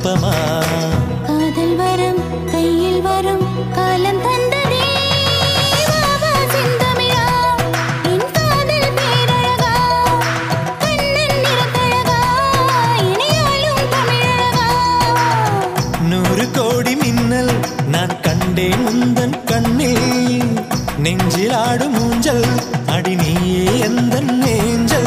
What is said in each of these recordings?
வெப்பமா காதல் வரும் கையில் வரும் காலம் தந்ததே வாவா செந்தமிழா என் காதல் பேரழகா கண்ணன் நிறத்தழகா இணையாளும் தமிழழகா நூறு கோடி மின்னல் நான் கண்டேன் உந்தன் கண்ணில் நெஞ்சில் ஆடும் ஊஞ்சல் அடி நீயே எந்த நேஞ்சல்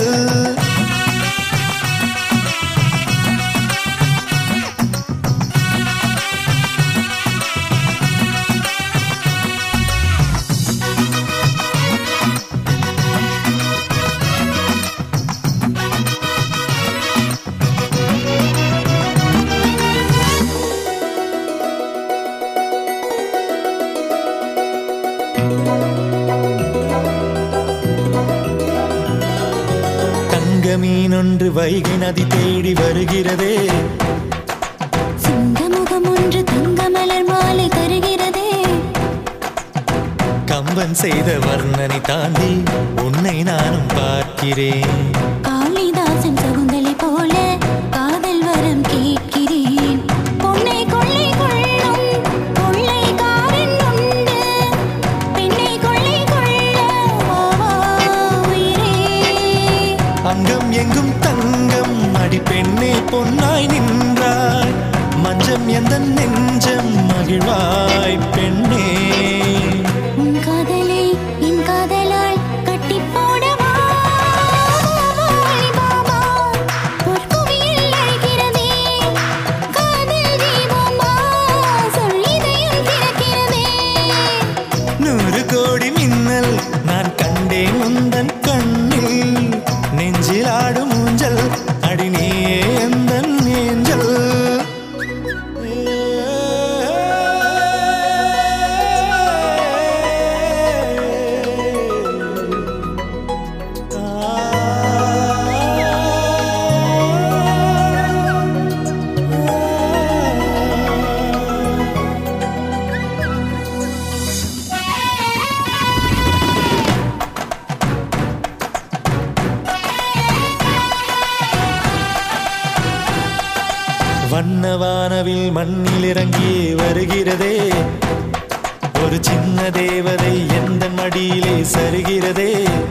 தங்க மீனொன்று வைகை நதி தேடி வருகிறதே சிங்கமுகம் ஒன்று தங்க மலர் மாலை தருகிறதே கம்பன் செய்த வர்ணனை தாண்டி உன்னை நானும் பார்க்கிறேன் காளிதாசன் சகுந்தலை போல காதல் வரம் கேட்கிறேன் பொன்னை கொள்ளை கொள்ளும் கொள்ளைக்காரன் உண்டு பெண்ணை கொள்ளை கொள்ள வா, வா, உயிரே அங்கம் எங்கும் தங்கம் அடி பெண்ணே பொன்னாய் நின்றாய் மஞ்சம் எந்த நெஞ்சம் மகிழ்வாய் பெண்ணே உன் காதலை என் காதலால் கட்டி போடவா பாபா பொற்குவியில் அழைக்கிறதே காதல் தீபமா சொல் இதயம் திறக்கிறதே நூறு கோடி மின்னல் நான் கண்டேன் உந்தன் கண்ணில் நெஞ்சில் ஆடும் ஊஞ்சல் அடி நீயே எந்த நேஞ்சல் வண்ண வானவில் மண்ணில் இறங்கியே வருகிறதே ஒரு சின்ன தேவதை எந்த மடியிலே சருகிறதே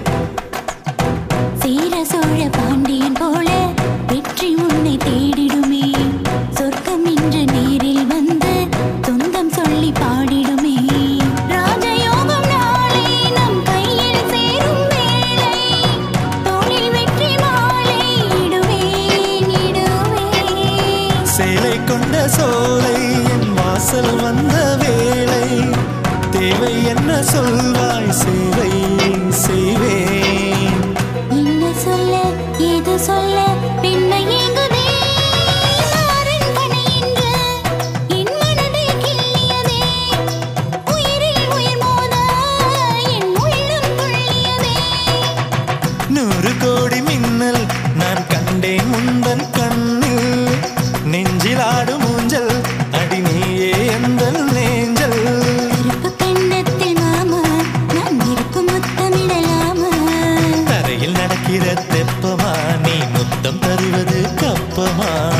சேர சோழ பாண்டியன் போல வெற்றி உன்னை தேடிடுமே சொர்க்கம் இன்று நேரில் வந்து சொந்தம் சொல்லி பாடிடுமே ராஜயோகம் நாளை நம் கையில் சேரும் வேளை தோளில் வெற்றி மாலை இடுவேன் இடுவேன் சேலை கொண்ட சோலை என் வாசல் வந்த வேளை தேவை என்ன சொல்வாய் சேவை செய்வேன் என்ன சொல்ல ஏது சொல்ல பெண்மை ஏங்குதே மாறன் பனை என்று என் மனதை கிள்ளியதே உயிரில் உயிர் மோத என் உள்ளம் துள்ளியதே நூறு கோடி மின்னல் நான் கண்டேன் முந்தன் கண்ணில் நெஞ்சில் ஆடும் ஊஞ்சல் அடி நீயே எந்த நேஞ்சல் கருப்பு கண்ணத்தில் மாமா நான் இருக்கும் முத்தமிடலாமா தரையில் நடக்கிற தெப்பமா நீ முத்தம் தருவது கப்பமா